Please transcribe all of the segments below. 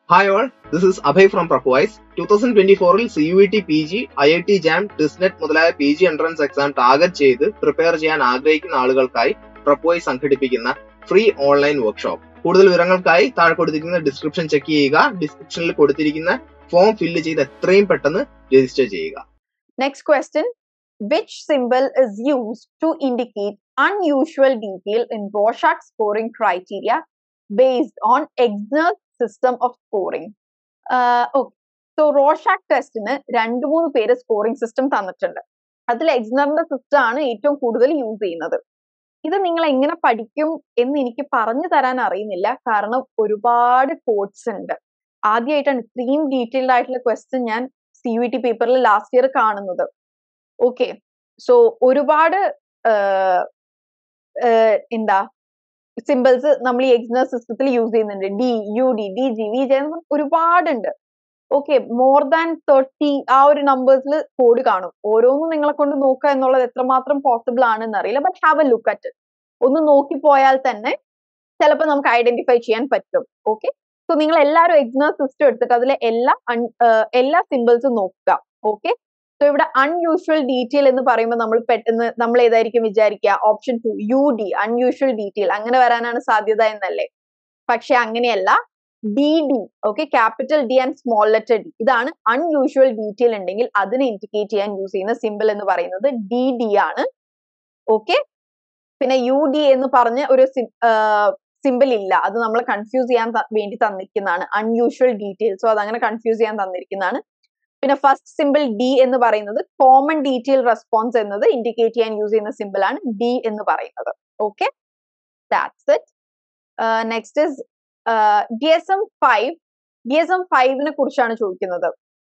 Hi all this is Abhay from Proquiz two thousand twenty ഫോറിൽ C U T P G I I T JAM TISSNET മുതലായ P G entrance exam target ചെയ്ത് prepare ചെയ്യാൻ ആഗ്രഹിക്കുന്ന ആളുകൾക്കായി പ്രൊക്വൈസ് സംഘടിപ്പിക്കുന്ന free online workshop കൂടുതൽ വിവരങ്ങൾക്കായി താഴെ കൊടുത്തിരിക്കുന്ന ഡിസ്ക്രിപ്ഷൻ ചെക്ക് ചെയ്യുക ഡിസ്ക്രിപ്ഷനിൽ കൊടുത്തിരിക്കുന്ന ഫോം ഫില്ല് ചെയ്ത് എത്രയും പെട്ടെന്ന് രജിസ്റ്റർ ചെയ്യുക Next question. Which symbol is used to indicate unusual detail in Rorschach scoring criteria based on Exner's system of scoring? Uh, okay. So Rorschach ടെസ്റ്റിന് രണ്ട് മൂന്ന് പേര് സ്കോറിംഗ് സിസ്റ്റം തന്നിട്ടുണ്ട് അതിൽ എക്സ്നറിന്റെ സിസ്റ്റം ആണ് ഏറ്റവും കൂടുതൽ യൂസ് ചെയ്യുന്നത് ഇത് നിങ്ങൾ എങ്ങനെ പഠിക്കും എന്ന് എനിക്ക് പറഞ്ഞു തരാൻ അറിയുന്നില്ല കാരണം ഒരുപാട് കോഡ്സ് ഉണ്ട് ആദ്യമായിട്ടാണ് ഇത്രയും ഡീറ്റെയിൽഡ് ആയിട്ടുള്ള ക്വസ്റ്റ്യൻ ഞാൻ സി യു ടി പേപ്പറിൽ ലാസ്റ്റ് ഇയർ കാണുന്നത് ഓക്കെ സോ ഒരുപാട് ആഹ്, ആഹ്, എന്താ സിമ്പിൾസ് നമ്മൾ ഈ എക്സ്നർ സിസ്റ്റത്തിൽ യൂസ് ചെയ്യുന്നുണ്ട് D U D D G V J ഒരുപാടുണ്ട് ഓക്കെ മോർ ദാൻ തേർട്ടി ആ ഒരു നമ്പേഴ്സിൽ കോഡ് കാണും ഓരോന്നും നിങ്ങളെ കൊണ്ട് നോക്കുക എന്നുള്ളത് എത്രമാത്രം പോസിബിൾ ആണെന്ന് അറിയില്ല but have a look at ഒന്ന് നോക്കി പോയാൽ തന്നെ ചിലപ്പോൾ നമുക്ക് ഐഡന്റിഫൈ ചെയ്യാൻ പറ്റും ഓക്കെ സോ നിങ്ങൾ എല്ലാവരും എക്സ്നർ സിസ്റ്റം എടുത്തിട്ട് അതിലെ എല്ലാ un- ആഹ് എല്ലാ സിമ്പിൾസും നോക്കുക ഓക്കെ സോ ഇവിടെ അൺയൂഷ്വൽ ഡീറ്റെയിൽ എന്ന് പറയുമ്പോൾ നമ്മൾ പെട്ടെന്ന് നമ്മൾ ഏതായിരിക്കും വിചാരിക്കുക option two U D unusual detail അങ്ങനെ വരാനാണ് സാധ്യത എന്നല്ലേ പക്ഷെ അങ്ങനെയല്ല D D okay capital D and small letter D ഇതാണ് അൺയൂഷ്വൽ ഡീറ്റെയിൽ ഉണ്ടെങ്കിൽ അതിനെ ഇൻഡിക്കേറ്റ് ചെയ്യാൻ യൂസ് ചെയ്യുന്ന സിമ്പിൾ എന്ന് പറയുന്നത് ഡി ഡി ആണ് ഓക്കെ പിന്നെ യു ഡി എന്ന് പറഞ്ഞ ഒരു സിമ്പിൾ ഇല്ല അത് നമ്മൾ കൺഫ്യൂസ് ചെയ്യാൻ ത- വേണ്ടി തന്നിരിക്കുന്നതാണ് അൺയൂഷ്വൽ ഡീറ്റെയിൽ സോ അത് അങ്ങനെ കൺഫ്യൂസ് ചെയ്യാൻ തന്നിരിക്കുന്നതാണ് പിന്നെ ഫസ്റ്റ് സിമ്പിൾ ഡി എന്ന് പറയുന്നത് കോമൺ ഡീറ്റെയിൽ റെസ്പോൺസ് എന്നത് ഇൻഡിക്കേറ്റ് ചെയ്യാൻ യൂസ് ചെയ്യുന്ന സിമ്പിൾ ആണ് ഡി എന്ന് പറയുന്നത് okay that's it next is D S M five D S M ഫൈവിനെ കുറിച്ചാണ് ചോദിക്കുന്നത്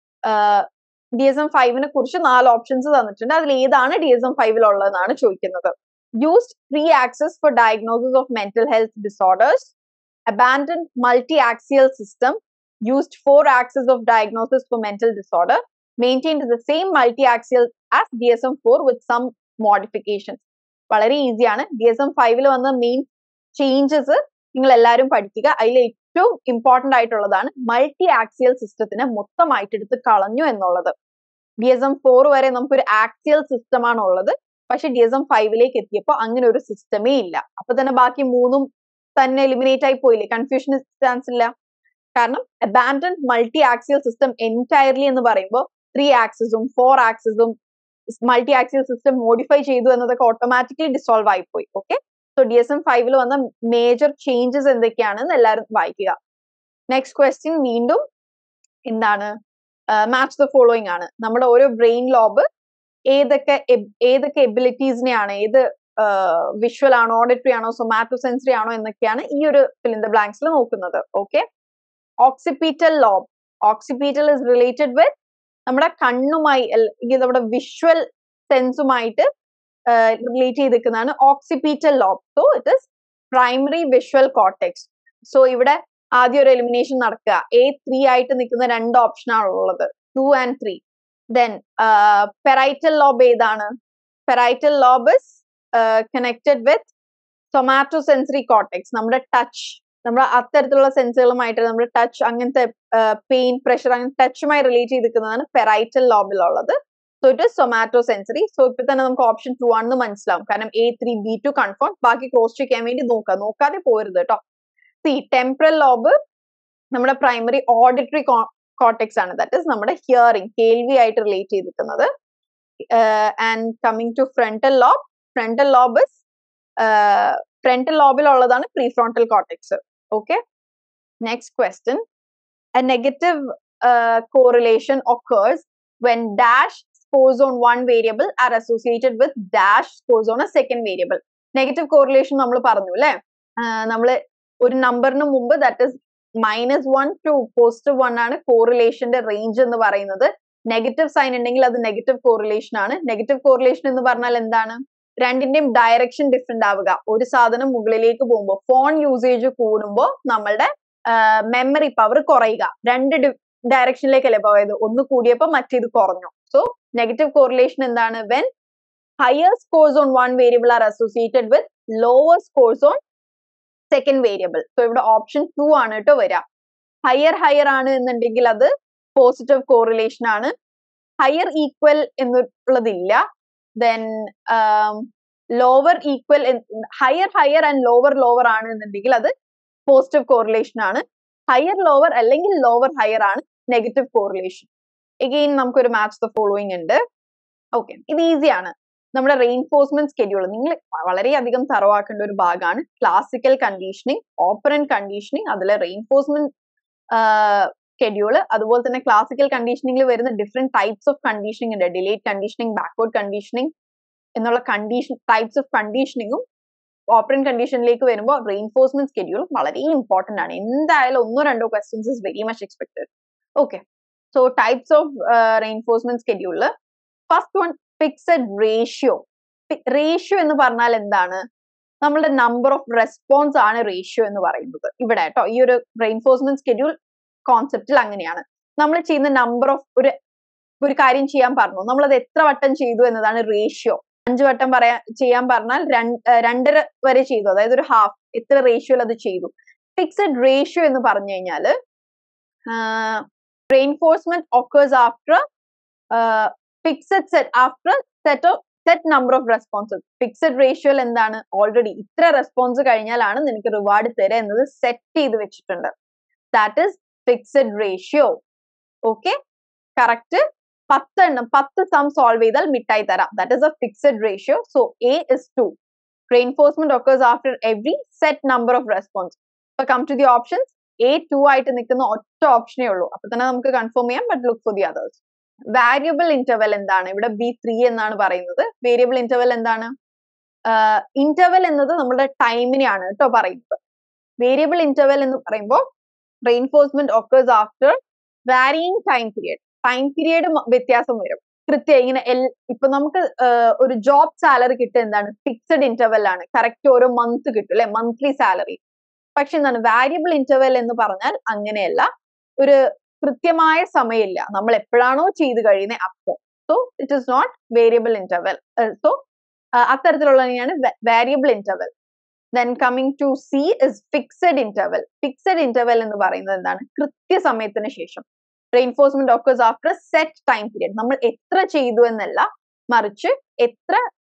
ഡി എസ് എം ഫൈവിനെ കുറിച്ച് നാല് ഓപ്ഷൻസ് തന്നിട്ടുണ്ട് അതിൽ ഏതാണ് ഡി എസ് എം ഫൈവിലുള്ളതെന്നാണ് ചോദിക്കുന്നത് used free access for diagnosis of mental health disorders abandoned multi-axial system used four axes of diagnosis for mental disorder maintained the same multi-axial as DSM-4 with some modifications വളരെ ഈസിയാണ് D S M ഫൈവിൽ വന്ന main changes നിങ്ങൾ എല്ലാവരും പഠിക്കുക അതിൽ ഏറ്റവും important ആയിട്ടുള്ളതാണ് മൾട്ടി ആക്സിയൽ സിസ്റ്റത്തിനെ മൊത്തമായിട്ട് എടുത്ത് കളഞ്ഞു എന്നുള്ളത് ഡി എസ് എം ഫോർ വരെ നമുക്കൊരു ആക്സിയൽ സിസ്റ്റം ആണ് ഉള്ളത് പക്ഷെ ഡി എസ് എം ഫൈവിലേക്ക് എത്തിയപ്പോൾ അങ്ങനെ ഒരു സിസ്റ്റമേ ഇല്ല അപ്പൊ തന്നെ ബാക്കി മൂന്നും തന്നെ എലിമിനേറ്റ് ആയി പോയില്ലേ കൺഫ്യൂഷൻ ചാൻസ് ഇല്ല കാരണം abandon multi axial system entirely എന്ന് പറയുമ്പോൾ ത്രീ ആക്സിസും ഫോർ ആക്സിസും മൾട്ടി ആക്സിയൽ സിസ്റ്റം മോഡിഫൈ ചെയ്തു എന്നതൊക്കെ ഓട്ടോമാറ്റിക്കലി ഡിസോൾവ് ആയി പോയി okay so D S M ഫൈവിൽ വന്ന മേജർ ചേഞ്ചസ് എന്തൊക്കെയാണെന്ന് എല്ലാവരും വായിക്കുക നെക്സ്റ്റ് ക്വസ്റ്റ്യൻ വീണ്ടും എന്താണ് മാച്ച് ദ ഫോളോയിങ് ആണ് നമ്മുടെ ഓരോ ബ്രെയിൻ ലോബ് ഏതൊക്കെ എബ്- ഏതൊക്കെ എബിലിറ്റീസിനെയാണ് ഏത് വിഷ്വൽ ആണോ ഓഡിറ്ററി ആണോ സൊമാറ്റോ സെൻസറി ആണോ എന്നൊക്കെയാണ് ഈ ഒരു ഫിൽ ഇൻ ദ ബ്ലാങ്ക്സിൽ നോക്കുന്നത് okay occipital lobe occipital is related with നമ്മുടെ കണ്ണുമായി അല്ലെങ്കിൽ നമ്മുടെ വിഷ്വൽ സെൻസുമായിട്ട് റിലേറ്റ് ചെയ്തിരിക്കുന്നതാണ് occipital lobe so it is primary visual cortex so ഇവിടെ ആദ്യം ഒരു എലിമിനേഷൻ നടക്കുക എ ത്രീ ആയിട്ട് നിൽക്കുന്ന രണ്ട് ഓപ്ഷൻ ആണ് ഉള്ളത് two and three then parietal lobe ഏതാണ് parietal lobe is connected with somatosensory cortex നമ്മുടെ ടച്ച് നമ്മുടെ അത്തരത്തിലുള്ള സെൻസുകളുമായിട്ട് നമ്മുടെ ടച്ച് അങ്ങനത്തെ പെയിൻ പ്രഷർ അങ്ങനെ ടച്ചുമായി റിലേറ്റ് ചെയ്തിരിക്കുന്നതാണ് പെറൈറ്റൽ ലോബിലുള്ളത് so it is somatosensory so ഇപ്പൊ തന്നെ നമുക്ക് ഓപ്ഷൻ ടു ആണെന്ന് മനസ്സിലാവും കാരണം A three B two confirm ബാക്കി ക്രോസ് ചെക്ക് ചെയ്യാൻ വേണ്ടി നോക്കുക നോക്കാതെ പോരുത് കേട്ടോ സി ടെമ്പറൽ ലോബ് നമ്മുടെ പ്രൈമറി ഓഡിറ്ററി കോർട്ടെക്സ് ആണ് ദാറ്റ് ഇസ് നമ്മുടെ ഹിയറിംഗ് കേൾവി ആയിട്ട് റിലേറ്റ് ചെയ്തിരിക്കുന്നത് and coming to frontal lobe frontal lobe is frontal ലോബിലുള്ളതാണ് prefrontal cortex okay next question a negative uh, correlation occurs when dash scores on one variable are associated with dash scores on a second variable negative correlation നമ്മൾ പറഞ്ഞു അല്ലെ നമ്മൾ ഒരു നമ്പറിന് മുമ്പ് that is minus one to positive one ആണ് കോറിലേഷന്റെ range എന്ന് പറയുന്നത് നെഗറ്റീവ് സൈൻ ഉണ്ടെങ്കിൽ അത് നെഗറ്റീവ് കോറിലേഷൻ ആണ് നെഗറ്റീവ് കോറിലേഷൻ എന്ന് പറഞ്ഞാൽ എന്താണ് രണ്ടിന്റെയും ഡയറക്ഷൻ ഡിഫറെന്റ് ആവുക ഒരു സാധനം മുകളിലേക്ക് പോകുമ്പോൾ ഫോൺ യൂസേജ് കൂടുമ്പോൾ നമ്മളുടെ മെമ്മറി പവർ കുറയുക രണ്ട് ഡയറക്ഷനിലേക്കല്ലേ പോയത് ഒന്ന് കൂടിയപ്പോൾ മറ്റേത് കുറഞ്ഞു സോ നെഗറ്റീവ് കോറിലേഷൻ എന്താണ് when higher scores on one variable are associated with lower scores on second variable so ഇവിടെ ഓപ്ഷൻ ടു ആണ് കേട്ടോ വരിക ഹയർ ഹയർ ആണ് എന്നുണ്ടെങ്കിൽ അത് പോസിറ്റീവ് കോറിലേഷൻ ആണ് ഹയർ ഈക്വൽ എന്നുള്ളതില്ല then lower equal higher higher and lower lower ആണ് എന്നുണ്ടെങ്കിൽ അത് പോസിറ്റീവ് കോറിലേഷൻ ആണ് ഹയർ ലോവർ അല്ലെങ്കിൽ ലോവർ ഹയർ ആണ് നെഗറ്റീവ് കോറിലേഷൻ എഗെയിൻ നമുക്കൊരു മാച്ച് ദ ഫോളോയിങ് ഉണ്ട് ഓക്കെ ഇത് ഈസിയാണ് നമ്മുടെ റെയിൻഫോഴ്സ്മെന്റ് സ്കെഡ്യൂൾ നിങ്ങൾ വളരെയധികം തറവാക്കേണ്ട ഒരു ഭാഗമാണ് ക്ലാസിക്കൽ കണ്ടീഷനിങ് ഓപ്പറൻ കണ്ടീഷനിങ് അതിലെ റെയിൻഫോഴ്സ്മെന്റ് സ്കെഡ്യൂള് അതുപോലെ തന്നെ ക്ലാസിക്കൽ കണ്ടീഷനിങ്ങിൽ വരുന്ന ഡിഫറെന്റ് ടൈപ്സ് ഓഫ് കണ്ടീഷനിങ് ഉണ്ട് ഡിലേറ്റ് കണ്ടീഷനിങ് ബാക്ക്വേർഡ് കണ്ടീഷനിങ് എന്നുള്ള കണ്ടീഷൻ ടൈപ്സ് ഓഫ് കണ്ടീഷനിങ്ങും ഓപ്പറൻ കണ്ടീഷനിലേക്ക് വരുമ്പോൾ റെയിൻഫോഴ്സ്മെന്റ് സ്കെഡ്യൂൾ വളരെ ഇമ്പോർട്ടന്റ് ആണ് എന്തായാലും ഒന്നോ രണ്ടോ questions is very much expected okay so types of reinforcement സ്കെഡ്യൂളിൽ first one fixed ratio ratio എന്ന് പറഞ്ഞാൽ എന്താണ് നമ്മളുടെ നമ്പർ ഓഫ് റെസ്പോൺസ് ആണ് റേഷ്യോ എന്ന് പറയുന്നത് ഇവിടെ കേട്ടോ ഈ ഒരു റെയിൻഫോഴ്സ്മെന്റ് സ്കെഡ്യൂൾ കോൺസെപ്റ്റിൽ അങ്ങനെയാണ് നമ്മൾ ചെയ്യുന്ന നമ്പർ ഓഫ് ഒരു ഒരു കാര്യം ചെയ്യാൻ പറഞ്ഞു നമ്മൾ അത് എത്ര വട്ടം ചെയ്തു എന്നതാണ് റേഷ്യോ അഞ്ചു വട്ടം പറയാ ചെയ്യാൻ പറഞ്ഞാൽ രണ്ടര വരെ ചെയ്തു അതായത് ഒരു ഹാഫ് എത്ര റേഷ്യോയിൽ അത് ചെയ്തു ഫിക്സഡ് റേഷ്യോ എന്ന് പറഞ്ഞു കഴിഞ്ഞാല് reinforcement occurs after fixed set after set of set number of responses fixed റേഷ്യോയിൽ എന്താണ് ഓൾറെഡി ഇത്ര റെസ്പോൺസ് കഴിഞ്ഞാലാണ് നിനക്ക് റിവാർഡ് തരിക എന്നത് സെറ്റ് ചെയ്ത് വെച്ചിട്ടുണ്ട് that is fixed ratio okay correct പത്തെണ്ണം പത്ത് സം സോൾവ് ചെയ്താൽ മിഠായി തരാം that is a fixed ratio so A is two reinforcement occurs after every set number of response ഇപ്പൊ come to the options A two ആയിട്ട് നിൽക്കുന്ന ഒറ്റ ഓപ്ഷനേ ഉള്ളൂ അപ്പൊ തന്നെ നമുക്ക് കൺഫേം ചെയ്യാം but look for the others variable interval എന്താണ് ഇവിടെ ബി ത്രീ എന്നാണ് പറയുന്നത് വേരിയബിൾ ഇന്റർവെൽ എന്താണ് ഇന്റർവെൽ എന്നത് നമ്മുടെ ടൈമിനെയാണ് കേട്ടോ പറയുന്നത് വേരിയബിൾ ഇന്റർവെൽ എന്ന് പറയുമ്പോൾ reinforcement occurs after varying time period time period വ്യത്യാസം വരും കൃത്യം ഇങ്ങനെ എൽ ഇപ്പൊ നമുക്ക് ഒരു ജോബ് സാലറി കിട്ടുക എന്താണ് ഫിക്സഡ് ഇന്റർവെൽ ആണ് കറക്റ്റ് ഓരോ മന്ത് കിട്ടും അല്ലെ മന്ത്ലി സാലറി പക്ഷെ എന്താണ് വാരിയബിൾ ഇന്റർവെൽ എന്ന് പറഞ്ഞാൽ അങ്ങനെയല്ല ഒരു കൃത്യമായ സമയമില്ല നമ്മൾ എപ്പോഴാണോ ചെയ്ത് കഴിയുന്നത് അപ്പോൾ so it is not variable interval so അത്തരത്തിലുള്ളതിനെയാണ് variable interval then coming to C is fixed interval fixed interval എന്ന് പറയുന്നത് എന്താണ് കൃത്യസമയത്തിന് ശേഷം reinforcement occurs after set time period നമ്മൾ എത്ര ചെയ്തു എന്നല്ല മറിച്ച് എത്ര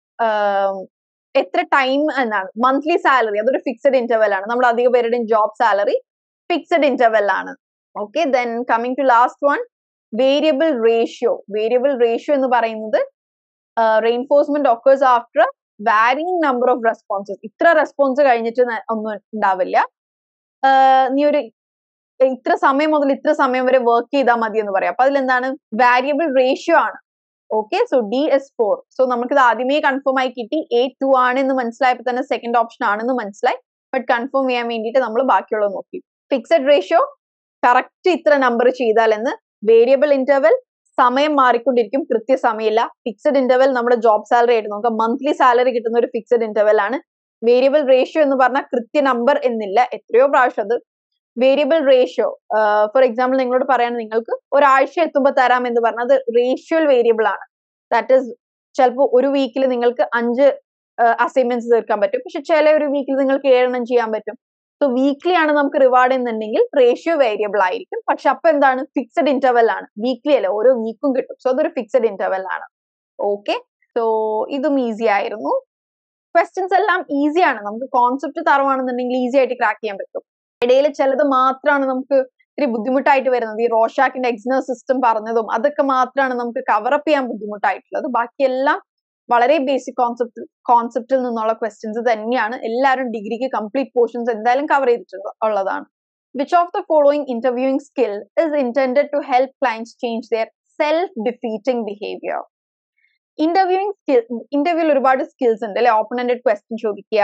എത്ര ടൈം എന്നാണ് മന്ത്ലി സാലറി അതൊരു ഫിക്സഡ് ഇന്റർവെൽ ആണ് നമ്മൾ അധിക പേരുടെയും ജോബ് സാലറി ഫിക്സഡ് ഇന്റർവെൽ ആണ് okay then coming to last one variable ratio variable ratio എന്ന് പറയുന്നത് reinforcement occurs after varying number of responses ഇത്ര റെസ്പോൺസ് കഴിഞ്ഞിട്ട് ഒന്നും ഉണ്ടാവില്ല നീ ഒരു ഇത്ര സമയം മുതൽ ഇത്ര സമയം വരെ വർക്ക് ചെയ്താൽ മതി എന്ന് പറയാം അപ്പൊ അതിലെന്താണ് വാരിയബിൾ റേഷ്യോ ആണ് okay so D is four so നമുക്കിത് ആദ്യമേ കൺഫേം ആയി കിട്ടി എ ടു ആണ് എന്ന് മനസ്സിലായപ്പോൾ തന്നെ സെക്കൻഡ് ഓപ്ഷൻ ആണെന്ന് മനസ്സിലായി ബട്ട് കൺഫേം ചെയ്യാൻ വേണ്ടിയിട്ട് നമ്മൾ ബാക്കിയുള്ളത് നോക്കി ഫിക്സഡ് റേഷ്യോ കറക്റ്റ് ഇത്ര നമ്പർ ചെയ്താൽ എന്ന് വേരിയബിൾ ഇന്റർവെൽ സമയം മാറിക്കൊണ്ടിരിക്കും കൃത്യസമയമില്ല ഫിക്സഡ് ഇന്റർവെൽ നമ്മുടെ ജോബ് സാലറി ആയിട്ട് നോക്കാം മന്ത്ലി സാലറി കിട്ടുന്ന ഒരു ഫിക്സഡ് ഇന്റർവെൽ ആണ് വേരിയബിൾ റേഷ്യോ എന്ന് പറഞ്ഞാൽ കൃത്യ നമ്പർ എന്നില്ല എത്രയോ പ്രാവശ്യം അത് വേരിയബിൾ റേഷ്യോ ഫോർ എക്സാമ്പിൾ നിങ്ങളോട് പറയാൻ നിങ്ങൾക്ക് ഒരാഴ്ച എത്തുമ്പോൾ തരാം എന്ന് പറഞ്ഞാൽ അത് റേഷ്യോൽ വേരിയബിൾ ആണ് ദാറ്റ് ഈസ് ചിലപ്പോൾ ഒരു വീക്കിൽ നിങ്ങൾക്ക് അഞ്ച് അസൈൻമെന്റ്സ് തീർക്കാൻ പറ്റും പക്ഷെ ചില ഒരു വീക്കിൽ നിങ്ങൾക്ക് ഏഴെണ്ണം ചെയ്യാൻ പറ്റും സോ വീക്ക്ലി ആണ് നമുക്ക് റിവാർഡ് എന്നുണ്ടെങ്കിൽ റേഷ്യോ വേരിയബിൾ ആയിരിക്കും പക്ഷെ അപ്പൊ എന്താണ് ഫിക്സഡ് ഇന്റർവെൽ ആണ് വീക്ക്ലി അല്ല ഓരോ വീക്കും കിട്ടും സോ അതൊരു ഫിക്സഡ് ഇന്റർവെൽ ആണ് ഓക്കെ സോ ഇതും ഈസി ആയിരുന്നു ക്വസ്റ്റ്യൻസ് എല്ലാം ഈസിയാണ് നമുക്ക് കോൺസെപ്റ്റ് തറവാണെന്നുണ്ടെങ്കിൽ ഈസി ആയിട്ട് ക്രാക്ക് ചെയ്യാൻ പറ്റും ഇടയിൽ ചിലത് മാത്രമാണ് നമുക്ക് ഇത്തിരി ബുദ്ധിമുട്ടായിട്ട് വരുന്നത് ഈ റോഷാക്കിന്റെ എക്സിനർ സിസ്റ്റം പറഞ്ഞതും അതൊക്കെ മാത്രമാണ് നമുക്ക് കവറപ്പ് ചെയ്യാൻ ബുദ്ധിമുട്ടായിട്ടുള്ളത് ബാക്കിയെല്ലാം വളരെ ബേസിക് കോൺസെപ്റ്റ് കോൺസെപ്റ്റിൽ നിന്നുള്ള ക്വസ്റ്റ്യൻസ് തന്നെയാണ് എല്ലാവരും ഡിഗ്രിക്ക് കംപ്ലീറ്റ് പോർഷൻസ് എന്തായാലും കവർ ചെയ്തിട്ടുള്ള ഉള്ളതാണ് which of the following interviewing skill is intended to help clients change their self defeating behaviour interviewing skill ഇന്റർവ്യൂവിൽ ഒരുപാട് സ്കിൽസ് ഉണ്ട് അല്ലെ ഓപ്പൺ എൻഡഡ് ക്വസ്റ്റ്യൻ ചോദിക്കുക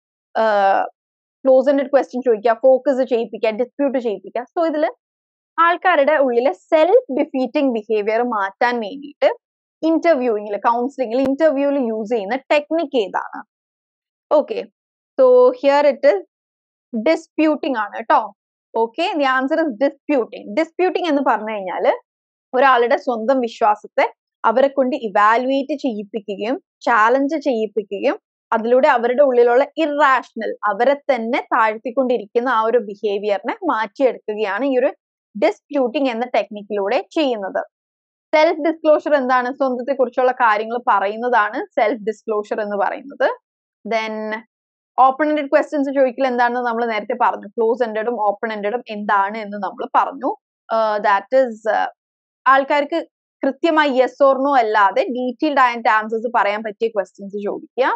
ക്ലോസ് എൻഡഡ് ക്വസ്റ്റ്യൻ ചോദിക്കുക ഫോക്കസ് ചെയ്യിപ്പിക്കുക ഡിസ്പ്യൂട്ട് ചെയ്യിപ്പിക്കുക സോ ഇതിൽ ആൾക്കാരുടെ ഉള്ളിലെ സെൽഫ് ഡിഫീറ്റിംഗ് ബിഹേവിയർ മാറ്റാൻ വേണ്ടിയിട്ട് ഇന്റർവ്യൂയിങ്ങിൽ കൗൺസിലിംഗിൽ ഇന്റർവ്യൂവിൽ യൂസ് ചെയ്യുന്ന ടെക്നിക്ക് ഏതാണ് okay so here it is disputing ആണ് കേട്ടോ okay the answer is disputing disputing എന്ന് പറഞ്ഞു കഴിഞ്ഞാൽ ഒരാളുടെ സ്വന്തം വിശ്വാസത്തെ അവരെ കൊണ്ട് ഇവാലുവേറ്റ് ചെയ്യിപ്പിക്കുകയും ചാലഞ്ച് ചെയ്യിപ്പിക്കുകയും അതിലൂടെ അവരുടെ ഉള്ളിലുള്ള ഇറാഷണൽ അവരെ തന്നെ താഴ്ത്തിക്കൊണ്ടിരിക്കുന്ന ആ ഒരു ബിഹേവിയറിനെ മാറ്റിയെടുക്കുകയാണ് ഈ ഒരു ഡിസ്പ്യൂട്ടിംഗ് എന്ന ടെക്നിക്കിലൂടെ ചെയ്യുന്നത് സെൽഫ് ഡിസ്ക്ലോഷർ എന്താണ് സ്വന്തത്തെ കുറിച്ചുള്ള കാര്യങ്ങൾ പറയുന്നതാണ് സെൽഫ് ഡിസ്ക്ലോഷർ എന്ന് പറയുന്നത് ദെൻ ഓപ്പൺ എൻഡഡ് ക്വസ്റ്റ്യൻസ് ചോദിക്കൽ എന്താണെന്ന് നമ്മൾ നേരത്തെ പറഞ്ഞു ക്ലോസ് എൻഡഡും ഓപ്പൺ എൻഡഡും എന്താണ് എന്ന് നമ്മൾ പറഞ്ഞു ദാറ്റ് ഈസ് ആൾക്കാർക്ക് കൃത്യമായി യെസ് ഓർ നോ അല്ലാതെ ഡീറ്റെയിൽഡ് ആയിട്ട് ആൻസേഴ്സ് പറയാൻ പറ്റിയ ക്വസ്റ്റ്യൻസ് ചോദിക്കുക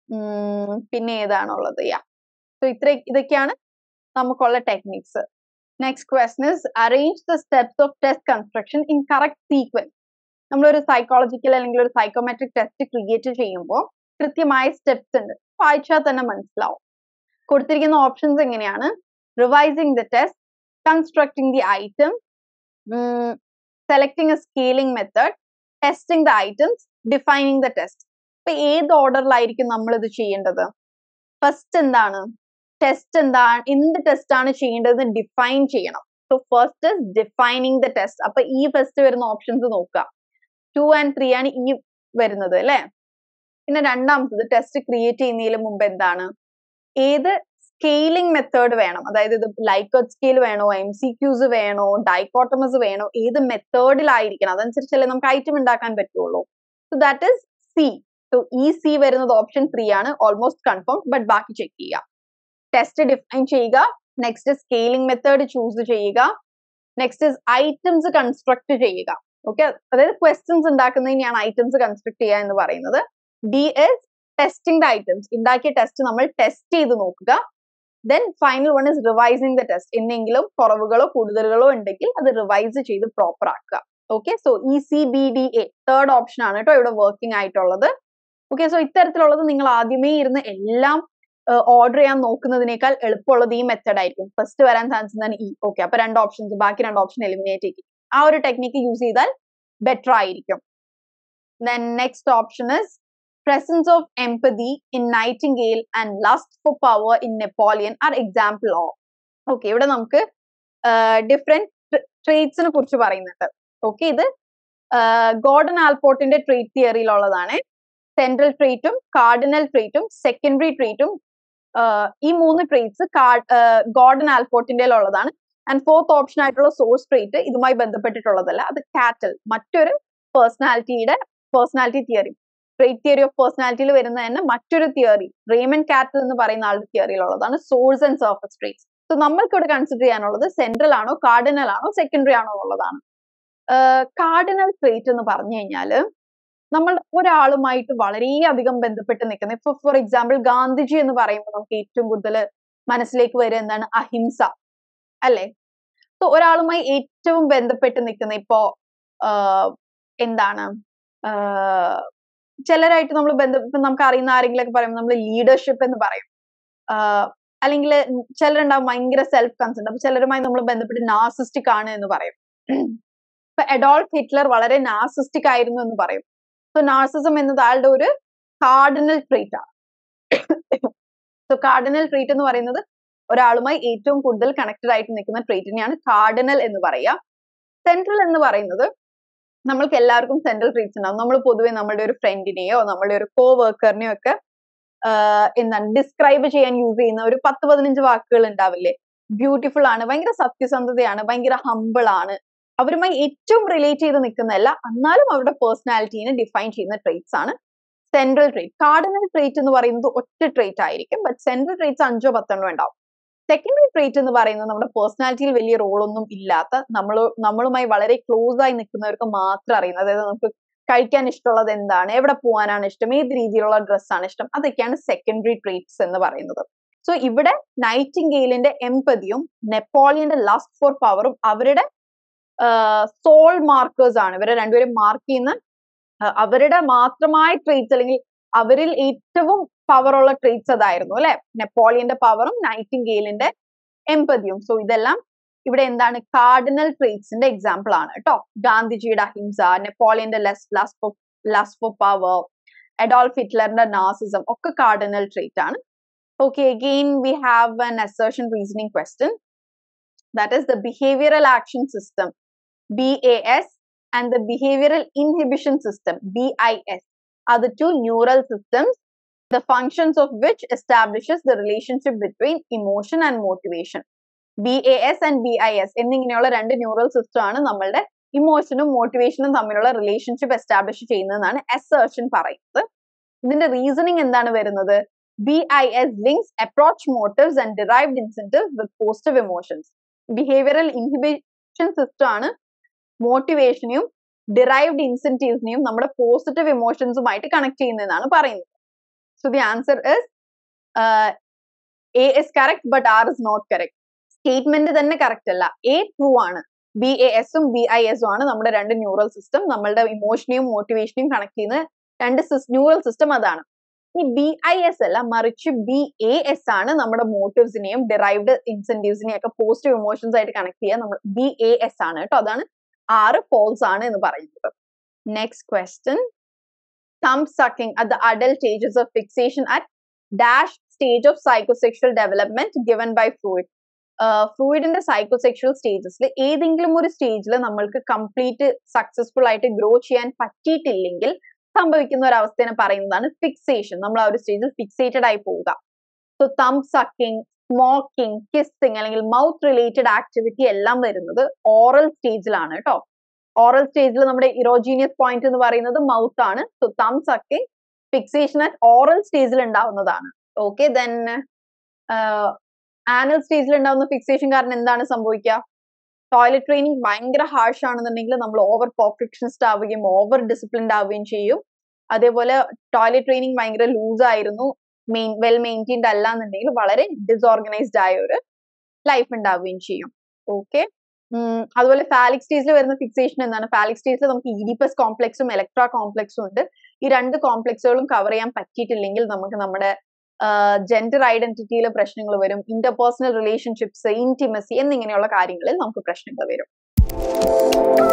പിന്നെ ഏതാണുള്ളത് യാ സോ ഇത്ര ഇതൊക്കെയാണ് നമുക്കുള്ള techniques next question is arrange the steps of test construction in correct sequence നമ്മളൊരു സൈക്കോളജിക്കൽ അല്ലെങ്കിൽ ഒരു സൈക്കോമെട്രിക് ടെസ്റ്റ് ക്രിയേറ്റ് ചെയ്യുമ്പോൾ കൃത്യമായ സ്റ്റെപ്സ് ഉണ്ട് വായിച്ചാൽ തന്നെ മനസ്സിലാവും കൊടുത്തിരിക്കുന്ന ഓപ്ഷൻസ് എങ്ങനെയാണ് revising the test constructing the item selecting a scaling method testing the items defining the test ഇപ്പൊ ഏത് ഓർഡറിലായിരിക്കും നമ്മൾ ഇത് ചെയ്യേണ്ടത് ഫസ്റ്റ് എന്താണ് ടെസ്റ്റ് എന്താണ് എന്ത് ടെസ്റ്റ് ആണ് ചെയ്യേണ്ടത് ഡിഫൈൻ ചെയ്യണം so first is defining the test അപ്പൊ ഈ ഫസ്റ്റ് വരുന്ന ഓപ്ഷൻസ് നോക്കുക ടു ആൻഡ് ത്രീ ആണ് ഈ വരുന്നത് അല്ലെ പിന്നെ രണ്ടാമത്തത് ടെസ്റ്റ് ക്രിയേറ്റ് ചെയ്യുന്നതിന് മുമ്പ് എന്താണ് ഏത് സ്കെയിലിംഗ് മെത്തേഡ് വേണം അതായത് ഇത് ലൈക്കറ്റ് സ്കെയിൽ വേണോ എം സി ക്യൂസ് വേണോ ഡൈക്കോട്ടമസ് വേണോ ഏത് മെത്തേഡിലായിരിക്കണം അതനുസരിച്ചല്ലേ നമുക്ക് ഐറ്റം ഉണ്ടാക്കാൻ പറ്റുള്ളൂ so that is C so ഈ സി വരുന്നത് ഓപ്ഷൻ ത്രീ ആണ് ഓൾമോസ്റ്റ് കൺഫേം ബട്ട് ബാക്കി ചെക്ക് ചെയ്യുക ടെസ്റ്റ് ഡിഫൈൻ ചെയ്യുക നെക്സ്റ്റ് സ്കെയിലിംഗ് മെത്തേഡ് ചൂസ് ചെയ്യുക നെക്സ്റ്റ് ഇസ് ഐറ്റംസ് കൺസ്ട്രക്ട് ചെയ്യുക ഓക്കെ അതായത് ക്വസ്റ്റ്യൻസ് ഉണ്ടാക്കുന്നതിനെയാണ് ഐറ്റംസ് കൺസ്ട്രക്ട് ചെയ്യുക എന്ന് പറയുന്നത് D is testing the items ഉണ്ടാക്കിയ ടെസ്റ്റ് നമ്മൾ ടെസ്റ്റ് ചെയ്ത് നോക്കുക then final one is revising the test എന്തെങ്കിലും കുറവുകളോ കൂടുതലുകളോ ഉണ്ടെങ്കിൽ അത് റിവൈസ് ചെയ്ത് പ്രോപ്പർ ആക്കുക okay so E C B D A third option ആണ് കേട്ടോ ഇവിടെ വർക്കിംഗ് ആയിട്ടുള്ളത് ഓക്കെ സോ ഇത്തരത്തിലുള്ളത് നിങ്ങൾ ആദ്യമേ ഇരുന്ന് എല്ലാം ഓർഡർ ചെയ്യാൻ നോക്കുന്നതിനേക്കാൾ എളുപ്പമുള്ളത് ഈ മെത്തഡ് ആയിരിക്കും ഫസ്റ്റ് വരാൻ ചാൻസ് എന്താണ് ഈ ഓക്കെ അപ്പൊ രണ്ട് ഓപ്ഷൻസ് ബാക്കി രണ്ട് ഓപ്ഷൻ എലിമിനേറ്റ് ചെയ്യും ആ ഒരു ടെക്നിക്ക് യൂസ് ചെയ്താൽ ബെറ്റർ ആയിരിക്കും then next option is presence of empathy in Nightingale and lust for power in Napoleon are example of. Okay ഇവിടെ നമുക്ക് ഡിഫറെന്റ് ട്രേറ്റ്സിനെ കുറിച്ച് പറയുന്നുണ്ട് ഓക്കെ ഇത് ഗോർഡൻ ആൽപോർട്ടിന്റെ ട്രേറ്റ് തിയറിയിലുള്ളതാണ് സെൻട്രൽ ട്രേറ്റും കാർഡിനൽ ട്രേറ്റും സെക്കൻഡറി ട്രേറ്റും ഈ മൂന്ന് ട്രേറ്റ്സ് ഗോർഡൻ ആൽപോർട്ടിന്റെ ഉള്ളതാണ് ആൻഡ് ഫോർത്ത് ഓപ്ഷൻ ആയിട്ടുള്ള സോഴ്സ് ട്രേറ്റ് ഇതുമായി ബന്ധപ്പെട്ടിട്ടുള്ളതല്ല അത് കാറ്റൽ മറ്റൊരു പേഴ്സണാലിറ്റിയുടെ personality theory trait theory of പേഴ്സണാലിറ്റിയിൽ വരുന്ന തന്നെ മറ്റൊരു തിയറി റേമൻ കാറ്റൽ എന്ന് പറയുന്ന ആളുടെ തിയറിയിലുള്ളതാണ് source and surface traits so നമ്മൾക്ക് ഇവിടെ കൺസിഡർ ചെയ്യാനുള്ളത് സെൻട്രൽ ആണോ കാർഡിനൽ ആണോ സെക്കൻഡറി ആണോ എന്നുള്ളതാണ് കാർഡിനൽ ട്രേറ്റ് എന്ന് പറഞ്ഞു കഴിഞ്ഞാൽ നമ്മൾ ഒരാളുമായിട്ട് വളരെയധികം ബന്ധപ്പെട്ട് നിൽക്കുന്ന ഇപ്പൊ ഫോർ എക്സാമ്പിൾ ഗാന്ധിജി എന്ന് പറയുമ്പോൾ നമുക്ക് ഏറ്റവും കൂടുതൽ മനസ്സിലേക്ക് വരിക എന്താണ് അഹിംസ അല്ലെ സോ ഒരാളുമായി ഏറ്റവും ബന്ധപ്പെട്ട് നിൽക്കുന്ന ഇപ്പോ എന്താണ് ചിലരായിട്ട് നമ്മൾ ബന്ധം ഇപ്പൊ നമുക്ക് അറിയുന്ന ആരെങ്കിലും ഒക്കെ പറയുമ്പോൾ നമ്മൾ ലീഡർഷിപ്പ് എന്ന് പറയും അല്ലെങ്കിൽ ചിലരുണ്ടാവും ഭയങ്കര സെൽഫ് കൺസേൺ അപ്പൊ ചിലരുമായി നമ്മൾ ബന്ധപ്പെട്ട് നാസിസ്റ്റിക് ആണ് എന്ന് പറയും ഇപ്പൊ അഡോൾഫ് ഹിറ്റ്ലർ വളരെ നാസിസ്റ്റിക് ആയിരുന്നു എന്ന് പറയും സോ നാർസിസം എന്നത് ആളുടെ ഒരു കാർഡിനൽ ട്രീറ്റ് ആണ് സോ കാർഡിനൽ ട്രീറ്റ് എന്ന് പറയുന്നത് ഒരാളുമായി ഏറ്റവും കൂടുതൽ കണക്റ്റഡ് ആയിട്ട് നിൽക്കുന്ന ട്രീറ്റിനെയാണ് കാർഡിനൽ എന്ന് പറയുക സെൻട്രൽ എന്ന് പറയുന്നത് നമ്മൾക്ക് എല്ലാവർക്കും സെൻട്രൽ ട്രീറ്റ്സ് ഉണ്ടാവും നമ്മൾ പൊതുവെ നമ്മുടെ ഒരു ഫ്രണ്ടിനെയോ നമ്മുടെ ഒരു കോ വർക്കറിനെയോ ഒക്കെ എന്താണ് ഡിസ്ക്രൈബ് ചെയ്യാൻ യൂസ് ചെയ്യുന്ന ഒരു പത്ത് പതിനഞ്ച് വാക്കുകൾ ഉണ്ടാവില്ലേ ബ്യൂട്ടിഫുൾ ആണ് ഭയങ്കര സത്യസന്ധതയാണ് ഭയങ്കര ഹമ്പിൾ ആണ് അവരുമായി ഏറ്റവും റിലേറ്റ് ചെയ്ത് നിൽക്കുന്നതല്ല എന്നാലും അവരുടെ പേഴ്സണാലിറ്റീനെ ഡിഫൈൻ ചെയ്യുന്ന ട്രേറ്റ്സ് ആണ് സെൻട്രൽ ട്രേറ്റ് കാർഡിനൽ ട്രേറ്റ് എന്ന് പറയുന്നത് ഒറ്റ ട്രേറ്റ് ആയിരിക്കും ബട്ട് സെൻട്രൽ ട്രേറ്റ്സ് അഞ്ചോ പത്തെണ്ണോ ഉണ്ടാവും സെക്കൻഡറി ട്രേറ്റ് എന്ന് പറയുന്നത് നമ്മുടെ പേഴ്സണാലിറ്റിയിൽ വലിയ റോളൊന്നും ഇല്ലാത്ത നമ്മൾ നമ്മളുമായി വളരെ ക്ലോസ് ആയി നിൽക്കുന്നവർക്ക് മാത്രം അറിയുന്നത് അതായത് നമുക്ക് കഴിക്കാൻ ഇഷ്ടമുള്ളത് എന്താണ് എവിടെ പോകാനാണ് ഇഷ്ടം ഏത് രീതിയിലുള്ള ഡ്രസ്സാണ് ഇഷ്ടം അതൊക്കെയാണ് സെക്കൻഡറി ട്രേറ്റ്സ് എന്ന് പറയുന്നത് സോ ഇവിടെ നൈറ്റിംഗെയിലിന്റെ എംപതിയും നെപ്പോളിയന്റെ ലസ്റ്റ് ഫോർ പവറും അവരുടെ സോൾ മാർക്കേഴ്സ് ആണ് ഇവരെ രണ്ടുപേരും മാർക്ക് ചെയ്യുന്ന അവരുടെ മാത്രമായ ട്രേറ്റ്സ് അല്ലെങ്കിൽ അവരിൽ ഏറ്റവും പവർ ഉള്ള ട്രേറ്റ്സ് അതായിരുന്നു അല്ലെ നെപ്പോളിയന്റെ പവറും നൈറ്റിംഗെയിലിന്റെ എംപതിയും സോ ഇതെല്ലാം ഇവിടെ എന്താണ് കാർഡിനൽ ട്രേറ്റ്സിന്റെ എക്സാമ്പിൾ ആണ് കേട്ടോ ഗാന്ധിജിയുടെ അഹിംസ നെപ്പോളിയന്റെ less lust for lust for power Adolf ഹിറ്റ്ലറിന്റെ നാസിസം ഒക്കെ കാർഡിനൽ ട്രേറ്റ് ആണ് okay again we have an assertion reasoning question that is the behavioral action system BAS and the behavioral inhibition system BIS are the two neural systems the functions of which establishes the relationship between emotion and motivation. BAS and BIS എന്നിങ്ങനെയുള്ള രണ്ട് neural system ആണ് നമ്മളുടെ ഇമോഷനും മോട്ടിവേഷനും തമ്മിലുള്ള relationship establish ചെയ്യുന്നതെന്നാണ് assertion പറയുന്നത് ഇതിന്റെ reasoning എന്താണ് വരുന്നത് B I S links approach motives and derived incentives with positive emotions behavioural inhibition system ആണ് മോട്ടിവേഷനെയും ഡിറൈവ്ഡ് ഇൻസെന്റീവ്സിനെയും നമ്മുടെ പോസിറ്റീവ് ഇമോഷൻസുമായിട്ട് കണക്ട് ചെയ്യുന്നതെന്നാണ് പറയുന്നത് so the answer is A is correct but R is not correct statement തന്നെ correct അല്ല A true ആണ് B A എസും B I എസും ആണ് നമ്മുടെ രണ്ട് ന്യൂറൽ സിസ്റ്റം നമ്മളുടെ ഇമോഷനെയും മോട്ടിവേഷനെയും കണക്ട് ചെയ്യുന്ന രണ്ട് ന്യൂറൽ സിസ്റ്റം അതാണ് ഈ ബി ഐ എസ് അല്ല മറിച്ച് ബി എ എസ് ആണ് നമ്മുടെ മോട്ടീവ്സിനെയും ഡിറൈവ്ഡ് ഇൻസെന്റീവ്സിനെയും ഒക്കെ പോസിറ്റീവ് ഇമോഷൻസ് ആയിട്ട് കണക്ട് ചെയ്യുക നമ്മൾ ബി എ എസ് ആണ് കേട്ടോ അതാണ് ആറ് ഫോൾസ് ആണ് എന്ന് പറയുന്നത് next question thumb sucking at the adult stages of fixation at dash stage of psychosexual development given by Freud. ഫ്രൂയിഡിന്റെ സൈക്കോസെക്ഷൽ സ്റ്റേജസിൽ ഏതെങ്കിലും ഒരു സ്റ്റേജിൽ നമ്മൾക്ക് കംപ്ലീറ്റ് സക്സസ്ഫുൾ ആയിട്ട് ഗ്രോ ചെയ്യാൻ പറ്റിയിട്ടില്ലെങ്കിൽ സംഭവിക്കുന്ന ഒരു അവസ്ഥയെ പറയുന്നതാണ് ഫിക്സേഷൻ നമ്മൾ ആ ഒരു സ്റ്റേജിൽ ഫിക്സേറ്റഡ് ആയി പോവുക so thumb sucking smoking kissing അല്ലെങ്കിൽ മൗത്ത് റിലേറ്റഡ് ആക്ടിവിറ്റി എല്ലാം വരുന്നത് ഓറൽ സ്റ്റേജിലാണ് കേട്ടോ ഓറൽ സ്റ്റേജിൽ നമ്മുടെ ഇറോജീനിയസ് പോയിന്റ് എന്ന് പറയുന്നത് മൗത്ത് ആണ് so thumb sucking fixation at oral സ്റ്റേജിൽ ഉണ്ടാവുന്നതാണ് ഓക്കെ ദെൻ ആനൽ സ്റ്റേജിൽ ഉണ്ടാവുന്ന ഫിക്സേഷൻ കാരണം എന്താണ് സംഭവിക്കുക ടോയ്ലറ്റ് ട്രെയിനിങ് ഭയങ്കര ഹാർഷ് ആണെന്നുണ്ടെങ്കിൽ നമ്മൾ ഓവർ പെർഫെക്ഷനിസ്റ്റ് ആവുകയും ഓവർ ഡിസിപ്ലിൻഡ് ആവുകയും ചെയ്യും അതേപോലെ ടോയ്ലറ്റ് ട്രെയിനിങ് ഭയങ്കര ലൂസ് ആയിരുന്നു മെയിൻ വെൽ മെയിൻറ്റൈൻഡ് അല്ല എന്നുണ്ടെങ്കിൽ വളരെ ഡിസോർഗനൈസ്ഡ് ആയ ഒരു ലൈഫ് ഉണ്ടാവുകയും ചെയ്യും ഓക്കെ അതുപോലെ ഫാലിക് സ്റ്റേജിൽ വരുന്ന ഫിക്സേഷൻ എന്താണ് ഫാലിക് സ്റ്റേജിൽ നമുക്ക് ഇഡിപ്പസ് കോംപ്ലക്സും ഇലക്ട്രാ കോംപ്ലക്സും ഉണ്ട് ഈ രണ്ട് കോംപ്ലക്സുകളും കവർ ചെയ്യാൻ പറ്റിയിട്ടില്ലെങ്കിൽ നമുക്ക് നമ്മുടെ ജെൻഡർ ഐഡന്റിറ്റിയിൽ പ്രശ്നങ്ങൾ വരും ഇന്റർപേഴ്സണൽ റിലേഷൻഷിപ്സ് ഇന്റിമസി എന്നിങ്ങനെയുള്ള കാര്യങ്ങളിൽ നമുക്ക് പ്രശ്നങ്ങൾ വരും